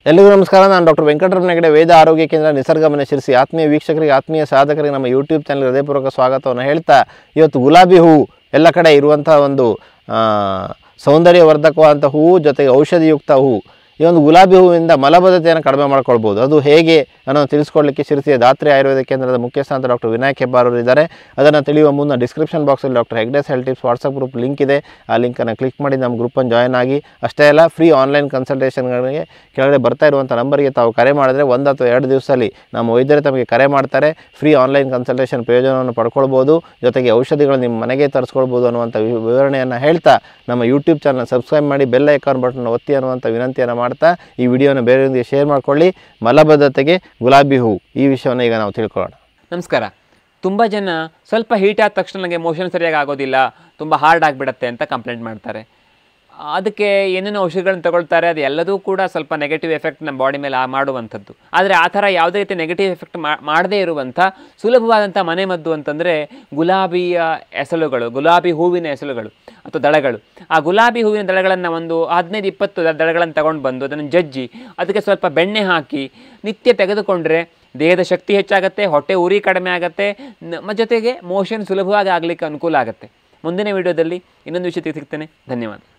ಎಲ್ಲಿಗೂ ನಮಸ್ಕಾರ ನಾನು ಡಾಕ್ಟರ್ ವೆಂಕಟರಮಣ ಹೆಗಡೆ ವೇದ ಆರೋಗ್ಯ ಕೇಂದ್ರ ನಿಸರ್ಗಮನೆ ಶಿರಿಸಿ ಆತ್ಮೀಯ ವೀಕ್ಷಕರಿಗೆ ಆತ್ಮೀಯ ಸಾಧಕರಿಗೆ ನಮ್ಮ ಯೂಟ್ಯೂಬ್ ಚಾನಲ್ ಹೃದಯಪೂರ್ವಕ ಸ್ವಾಗತವನ್ನು ಹೇಳ್ತಾ ಇವತ್ತು ಗುಲಾಬಿ ಹೂವು ಎಲ್ಲ ಕಡೆ ಇರುವಂಥ ಒಂದು ಆ, ಸೌಂದರ್ಯವರ್ಧಕವಾದಂಥ ಹೂವು ಜೊತೆಗೆ ಔಷಧಿಯುಕ್ತ ಹೂವು ಈ ಒಂದು ಗುಲಾಬಿ ಹೂವಿಂದ ಮಲಬದ್ಧತೆಯನ್ನು ಕಡಿಮೆ ಮಾಡ್ಕೊಳ್ಬೋದು ಅದು ಹೇಗೆ ಅನ್ನೋದು ತಿಳಿಸ್ಕೊಡ್ಲಿಕ್ಕೆ ಶಿರಸಿಯ ದಾತ್ರಿ ಆಯುರ್ವೇದ ಕೇಂದ್ರದ ಮುಖ್ಯಸ್ಥಾಂತ ಡಾಕ್ಟರ್ ವಿನಾಯಕ್ ಹೆಬ್ಬಾರ್ ಅವರು ಇದ್ದಾರೆ ಅದನ್ನು ತಿಳಿಯುವ ಮುನ್ನ ಡಿಸ್ಕ್ರಿಪ್ಷನ್ ಬಾಕ್ಸಲ್ಲಿ doctor Hegde's health tips WhatsApp group link ಇದೆ ಆ ಲಿಂಕನ್ನು ಕ್ಲಿಕ್ ಮಾಡಿ ನಮ್ಮ ಗ್ರೂಪನ್ನು ಜಾಯ್ನ್ ಆಗಿ ಅಷ್ಟೇ ಅಲ್ಲ ಫ್ರೀ ಆನ್ಲೈನ್ ಕನ್ಸಲ್ಟೇಷನ್ಗಳಿಗೆ ಕೆಳಗಡೆ ಬರ್ತಾ ಇರುವಂಥ ನಂಬರ್ಗೆ ತಾವು ಕರೆ ಮಾಡಿದ್ರೆ ಒಂದು ಅಥವಾ ಎರಡು ದಿವಸದಲ್ಲಿ ನಮ್ಮ ವೈದ್ಯರು ತಮಗೆ ಕರೆ ಮಾಡ್ತಾರೆ ಫ್ರೀ ಆನ್ಲೈನ್ ಕನ್ಸಲ್ಟೇಷನ್ ಪ್ರಯೋಜನವನ್ನು ಪಡ್ಕೊಳ್ಬೋದು ಜೊತೆಗೆ ಔಷಧಿಗಳು ನಿಮ್ಮ ಮನೆಗೆ ತರಿಸ್ಕೊಳ್ಬೋದು ಅನ್ನುವಂಥ ವಿ- ವಿವರಣೆಯನ್ನು ಹೇಳ್ತಾ ನಮ್ಮ ಯೂಟ್ಯೂಬ್ ಚಾನಲ್ ಸಬ್ಸ್ಕ್ರೈಬ್ ಮಾಡಿ ಬೆಲ್ ಐಕಾನ್ ಬಟನ್ ಒತ್ತಿ ಅನ್ನುವಂಥ ವಿನಂತಿಯನ್ನು ಮಾಡ್ತಾ ಈ ವಿಡಿಯೋನ ಬೇರೆಯವರಿಗೆ ಶೇರ್ ಮಾಡ್ಕೊಳ್ಳಿ ಮಲಬದ್ಧತೆಗೆ ಗುಲಾಬಿ ಹೂವು ಈ ವಿಷಯವನ್ನು ಈಗ ನಾವು ತಿಳ್ಕೊಳ್ಳೋಣ ನಮಸ್ಕಾರ ತುಂಬ ಜನ ಸ್ವಲ್ಪ ಹೀಟ್ ಆದ ತಕ್ಷಣ ನನಗೆ ಮೋಷನ್ ಸರಿಯಾಗಿ ಆಗೋದಿಲ್ಲ ತುಂಬ ಹಾರ್ಡ್ ಆಗಿಬಿಡತ್ತೆ ಅಂತ ಕಂಪ್ಲೇಂಟ್ ಮಾಡ್ತಾರೆ ಅದಕ್ಕೆ ಏನೇನೋ ಔಷಧಿಗಳನ್ನ ತಗೊಳ್ತಾರೆ ಅದು ಎಲ್ಲದೂ ಕೂಡ ಸ್ವಲ್ಪ ನೆಗೆಟಿವ್ ಎಫೆಕ್ಟ್ ನಮ್ಮ ಬಾಡಿ ಮೇಲೆ ಆ- ಮಾಡುವಂಥದ್ದು ಆದರೆ ಆ ಥರ ಯಾವುದೇ ರೀತಿ ನೆಗೆಟಿವ್ ಎಫೆಕ್ಟ್ ಮಾಡದೇ ಇರುವಂಥ ಸುಲಭವಾದಂಥ ಮನೆಮದ್ದು ಅಂತಂದರೆ ಗುಲಾಬಿಯ ಎಸಳುಗಳು ಗುಲಾಬಿ ಹೂವಿನ ಎಸಳುಗಳು ಅಥವಾ ದಳಗಳು ಆ ಗುಲಾಬಿ ಹೂವಿನ ದಳಗಳನ್ನು ಒಂದು ಹದಿನೈದು ಇಪ್ಪತ್ತು ದ- ದಳಗಳನ್ನು ತಗೊಂಡು ಬಂದು ಅದನ್ನು ಜಜ್ಜಿ ಅದಕ್ಕೆ ಸ್ವಲ್ಪ ಬೆಣ್ಣೆ ಹಾಕಿ ನಿತ್ಯ ತೆಗೆದುಕೊಂಡ್ರೆ ದೇಹದ ಶಕ್ತಿ ಹೆಚ್ಚಾಗುತ್ತೆ ಹೊಟ್ಟೆ ಉರಿ ಕಡಿಮೆ ಆಗುತ್ತೆ ನಮ್ಮ ಜೊತೆಗೆ ಮೋಷನ್ ಸುಲಭವಾಗಿ ಆಗಲಿಕ್ಕೆ ಅನುಕೂಲ ಆಗುತ್ತೆ ಮುಂದಿನ ವಿಡಿಯೋದಲ್ಲಿ ಇನ್ನೊಂದು ವಿಷಯ ಸಿಗ್ತೇನೆ ಧನ್ಯವಾದ